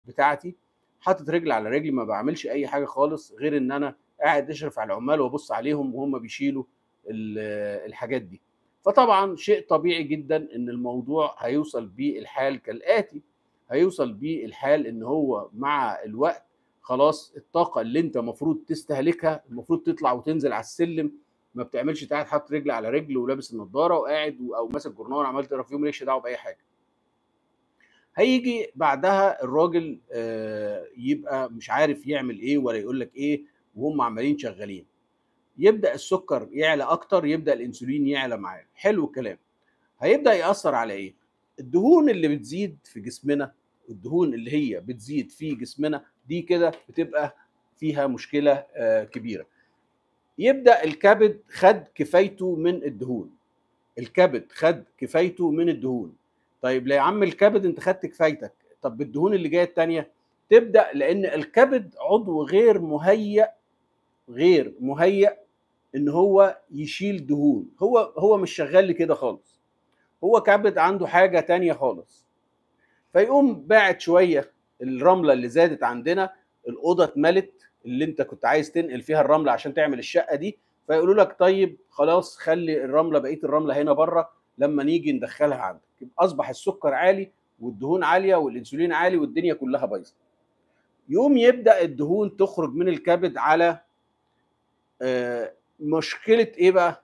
بتاعتي حاطط رجل على رجل ما بعملش اي حاجه خالص غير ان انا قاعد اشرف على العمال وابص عليهم وهم بيشيلوا ال- الحاجات دي فطبعا شيء طبيعي جدا ان الموضوع هيوصل بيه الحال كالاتي هيوصل بيه الحال ان هو مع الوقت خلاص الطاقه اللي انت المفروض تستهلكها المفروض تطلع وتنزل على السلم ما بتعملش قاعد حاطط رجل على رجل ولابس النضاره وقاعد او ماسك جورنال عمال تقرا فيهم مالكش دعوه باي حاجه هيجي بعدها الراجل آه، يبقى مش عارف يعمل ايه ولا يقول لك ايه وهم عمالين شغالين يبدا السكر يعلى اكتر يبدا الانسولين يعلى معاه حلو الكلام هيبدا ياثر على ايه الدهون اللي بتزيد في جسمنا الدهون اللي هي بتزيد في جسمنا دي كده بتبقى فيها مشكله آه، كبيره يبدا الكبد خد كفايته من الدهون الكبد خد كفايته من الدهون طيب لا يا عم الكبد انت خدت كفايتك طب بالدهون اللي جايه التانيه تبدا لان الكبد عضو غير مهيأ غير مهيأ ان هو يشيل دهون هو هو مش شغال لكده خالص هو كبد عنده حاجه تانية خالص فيقوم باعت شويه الرمله اللي زادت عندنا الاوضه اتملت اللي انت كنت عايز تنقل فيها الرمله عشان تعمل الشقه دي فيقولوا لك طيب خلاص خلي الرمله بقيه الرمله هنا بره لما نيجي ندخلها عندك يبقى اصبح السكر عالي والدهون عاليه والانسولين عالي والدنيا كلها بايظه يقوم يبدا الدهون تخرج من الكبد على آه، مشكله ايه بقى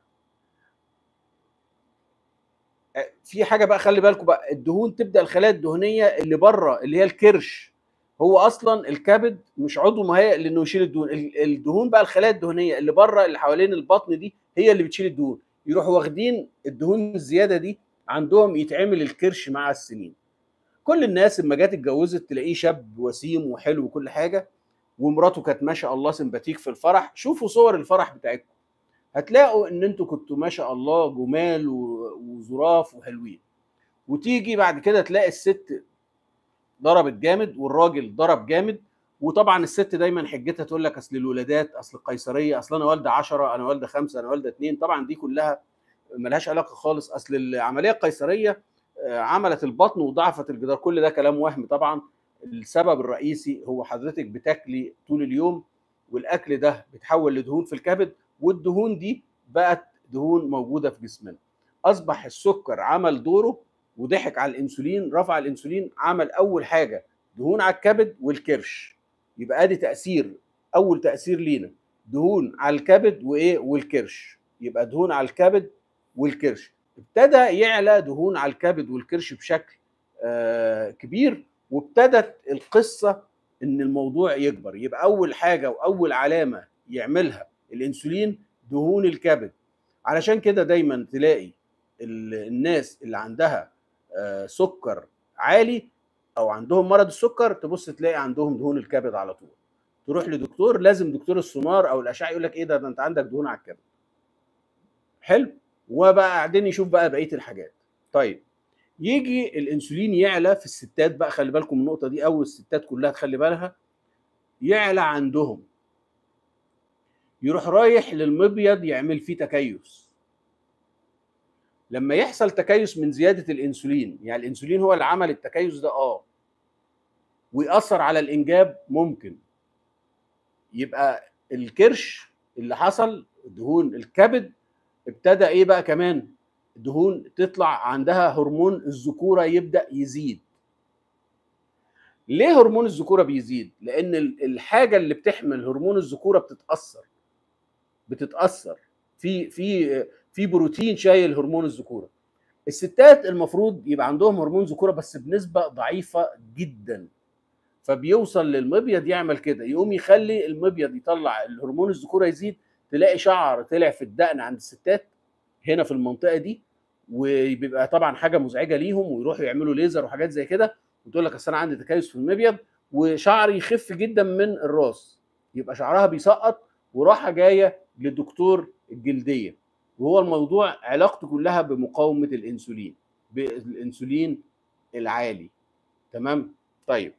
آه، في حاجه بقى خلي بالكم بقى الدهون تبدا الخلايا الدهنيه اللي بره اللي هي الكرش هو اصلا الكبد مش عضو مهيئ لانه يشيل الدهون ال- الدهون بقى الخلايا الدهنيه اللي بره اللي حوالين البطن دي هي اللي بتشيل الدهون يروحوا واخدين الدهون الزياده دي عندهم يتعمل الكرش مع السنين كل الناس لما جت اتجوزت تلاقيه شاب وسيم وحلو وكل حاجه ومراته كانت ما شاء الله سمباتيك في الفرح شوفوا صور الفرح بتاعتكم هتلاقوا ان انتوا كنتوا ما شاء الله جمال و- وظراف وحلوين وتيجي بعد كده تلاقي الست ضربت جامد والراجل ضرب جامد وطبعا الست دايما حجتها تقول لك اصل الولادات اصل القيصريه اصل انا والده 10 انا والده خمسه انا والده اثنين طبعا دي كلها ملهاش علاقه خالص اصل العمليه القيصريه آه، عملت البطن وضعفت الجدار كل ده كلام وهم طبعا السبب الرئيسي هو حضرتك بتاكلي طول اليوم والاكل ده بيتحول لدهون في الكبد والدهون دي بقت دهون موجوده في جسمنا اصبح السكر عمل دوره وضحك على الانسولين رفع الانسولين عمل اول حاجه دهون على الكبد والكرش يبقى ادي تاثير اول تاثير لينا دهون على الكبد وايه والكرش يبقى دهون على الكبد والكرش ابتدى يعلى دهون على الكبد والكرش بشكل آه كبير وابتدت القصه ان الموضوع يكبر يبقى اول حاجه واول علامه يعملها الانسولين دهون الكبد علشان كده دايما تلاقي ال- الناس اللي عندها آه، سكر عالي او عندهم مرض السكر تبص تلاقي عندهم دهون الكبد على طول تروح لدكتور لازم دكتور السونار او الاشعه يقول لك ايه ده, ده انت عندك دهون على الكبد حلو وبقى قاعدين يشوف بقى بقيه الحاجات طيب يجي الانسولين يعلى في الستات بقى خلي بالكم من النقطه دي او الستات كلها تخلي بالها يعلى عندهم يروح رايح للمبيض يعمل فيه تكيس لما يحصل تكيس من زياده الانسولين يعني الانسولين هو اللي عمل التكيس ده اه ويأثر على الانجاب ممكن يبقى الكرش اللي حصل دهون الكبد ابتدى ايه بقى كمان دهون تطلع عندها هرمون الذكوره يبدا يزيد ليه هرمون الذكوره بيزيد لان ال- الحاجه اللي بتحمل هرمون الذكوره بتتاثر بتتاثر في في في بروتين شايل هرمون الذكوره الستات المفروض يبقى عندهم هرمون ذكوره بس بنسبه ضعيفه جدا فبيوصل للمبيض يعمل كده يقوم يخلي المبيض يطلع الهرمون الذكوره يزيد تلاقي شعر طلع في الدقن عند الستات هنا في المنطقه دي وبيبقى طبعا حاجه مزعجه ليهم ويروحوا يعملوا ليزر وحاجات زي كده وتقول لك اصل انا عندي تكيس في المبيض وشعري يخف جدا من الراس يبقى شعرها بيسقط وراحه جايه لدكتور الجلديه وهو الموضوع علاقته كلها بمقاومه الانسولين بالانسولين العالي تمام طيب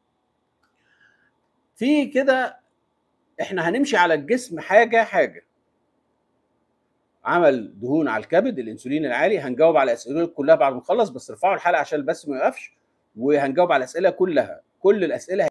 في كده احنا هنمشي على الجسم حاجه حاجه عمل دهون على الكبد الانسولين العالي هنجاوب على اسئله كلها بعد ما نخلص بس ارفعوا الحلقه عشان البث ما يوقفش وهنجاوب على الاسئله كلها كل الاسئله